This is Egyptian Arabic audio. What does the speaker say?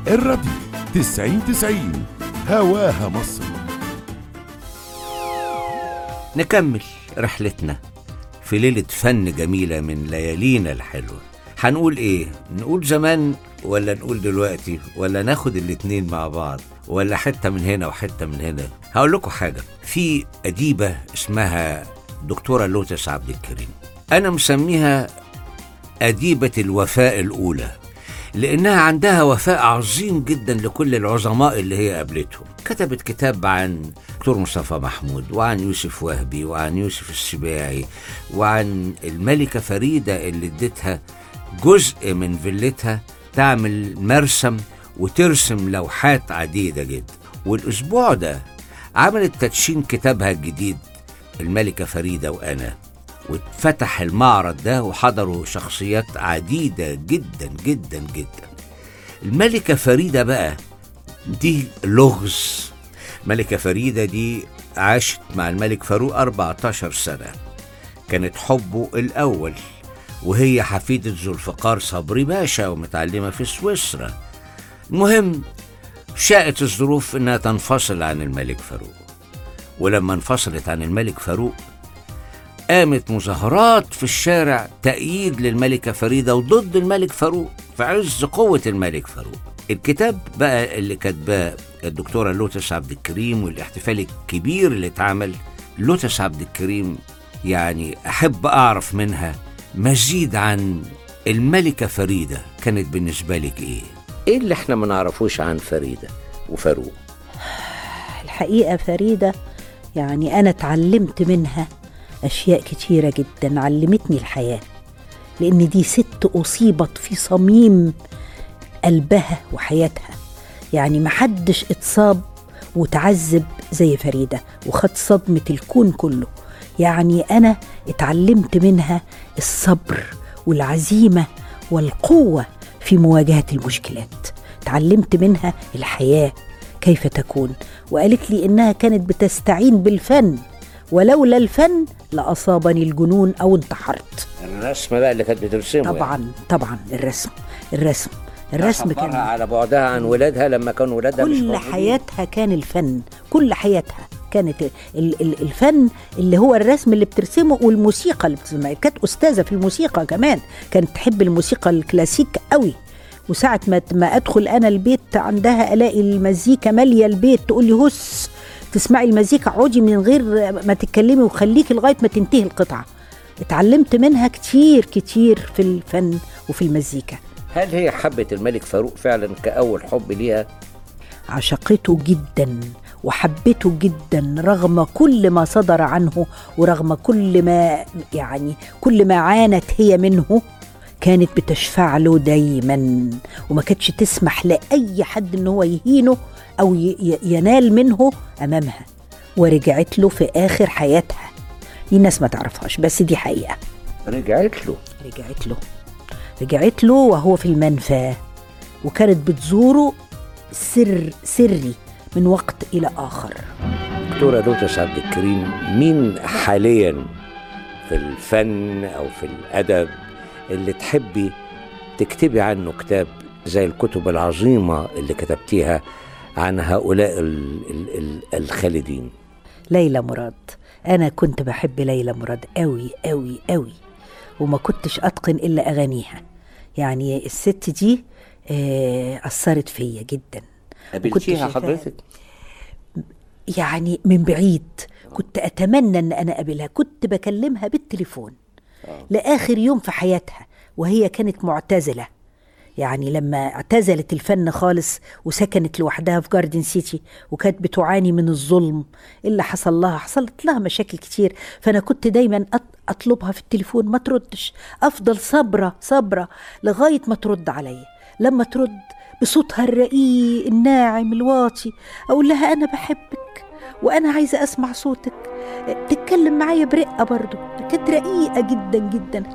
الراديو تسعين تسعين هواها مصر نكمل رحلتنا في ليلة فن جميلة من ليالينا الحلوة هنقول ايه نقول زمان ولا نقول دلوقتي ولا ناخد الاتنين مع بعض ولا حتة من هنا وحتة من هنا هقول لكم حاجة في أديبة اسمها دكتورة لوتس عبد الكريم أنا مسميها أديبة الوفاء الأولى لأنها عندها وفاء عظيم جدا لكل العظماء اللي هي قابلتهم كتبت كتاب عن دكتور مصطفى محمود وعن يوسف وهبي وعن يوسف السباعي وعن الملكة فريدة اللي اديتها جزء من فيلتها تعمل مرسم وترسم لوحات عديدة جدا والأسبوع ده عملت تدشين كتابها الجديد الملكة فريدة وأنا واتفتح المعرض ده وحضروا شخصيات عديدة جدا جدا جدا الملكة فريدة بقى دي لغز ملكة فريدة دي عاشت مع الملك فاروق 14 سنة كانت حبه الأول وهي حفيدة ذو الفقار صبري باشا ومتعلمة في سويسرا المهم شاءت الظروف انها تنفصل عن الملك فاروق ولما انفصلت عن الملك فاروق قامت مظاهرات في الشارع تأييد للملكة فريدة وضد الملك فاروق في عز قوة الملك فاروق الكتاب بقى اللي كاتباه الدكتورة لوتس عبد الكريم والاحتفال الكبير اللي اتعمل لوتس عبد الكريم يعني أحب أعرف منها مزيد عن الملكة فريدة كانت بالنسبة لك إيه؟ إيه اللي إحنا ما نعرفوش عن فريدة وفاروق؟ الحقيقة فريدة يعني أنا اتعلمت منها أشياء كتيرة جدا علمتني الحياة لأن دي ست أصيبت في صميم قلبها وحياتها يعني محدش اتصاب وتعذب زي فريدة وخد صدمة الكون كله يعني أنا اتعلمت منها الصبر والعزيمة والقوة في مواجهة المشكلات اتعلمت منها الحياة كيف تكون وقالت لي إنها كانت بتستعين بالفن ولولا الفن لأصابني الجنون أو انتحرت الرسم بقى اللي كانت بترسمه طبعا طبعا الرسم الرسم الرسم كان كان على بعدها عن ولادها لما كان ولادها مش كل موجودين. حياتها كان الفن كل حياتها كانت ال- ال- الفن اللي هو الرسم اللي بترسمه والموسيقى اللي بتسمعها كانت أستاذة في الموسيقى كمان كانت تحب الموسيقى الكلاسيك قوي وساعة ما ما أدخل أنا البيت عندها ألاقي المزيكا مالية البيت تقول لي هس تسمعي المزيكا اقعدي من غير ما تتكلمي وخليكي لغاية ما تنتهي القطعة اتعلمت منها كتير كتير في الفن وفي المزيكا هل هي حبت الملك فاروق فعلا كأول حب ليها؟ عشقته جدا وحبته جدا رغم كل ما صدر عنه ورغم كل ما يعني كل ما عانت هي منه كانت بتشفع له دايما وما كانتش تسمح لأي حد ان هو يهينه او ي- ي- ينال منه امامها ورجعت له في اخر حياتها دي الناس ما تعرفهاش بس دي حقيقه رجعت له رجعت له رجعت له وهو في المنفى وكانت بتزوره سر سري من وقت إلى آخر دكتورة لوتس عبد الكريم مين حاليا في الفن أو في الأدب اللي تحبي تكتبي عنه كتاب زي الكتب العظيمة اللي كتبتيها عن هؤلاء ال ال ال الخالدين ليلى مراد أنا كنت بحب ليلى مراد قوي قوي قوي وما كنتش أتقن إلا أغانيها يعني الست دي آه، أثرت فيا جدا قابلتيها شايفاها- حضرتك؟ يعني من بعيد كنت أتمنى أن أنا أقابلها كنت بكلمها بالتليفون لآخر يوم في حياتها وهي كانت معتزلة يعني لما اعتزلت الفن خالص وسكنت لوحدها في جاردن سيتي وكانت بتعاني من الظلم اللي حصل لها حصلت لها مشاكل كتير فأنا كنت دايما أط- أطلبها في التليفون ما تردش أفضل صبرة صبرة لغاية ما ترد عليا لما ترد بصوتها الرقيق الناعم الواطي أقول لها أنا بحبك وأنا عايزة أسمع صوتك تتكلم معايا برقة برضو كانت رقيقة جدا جدا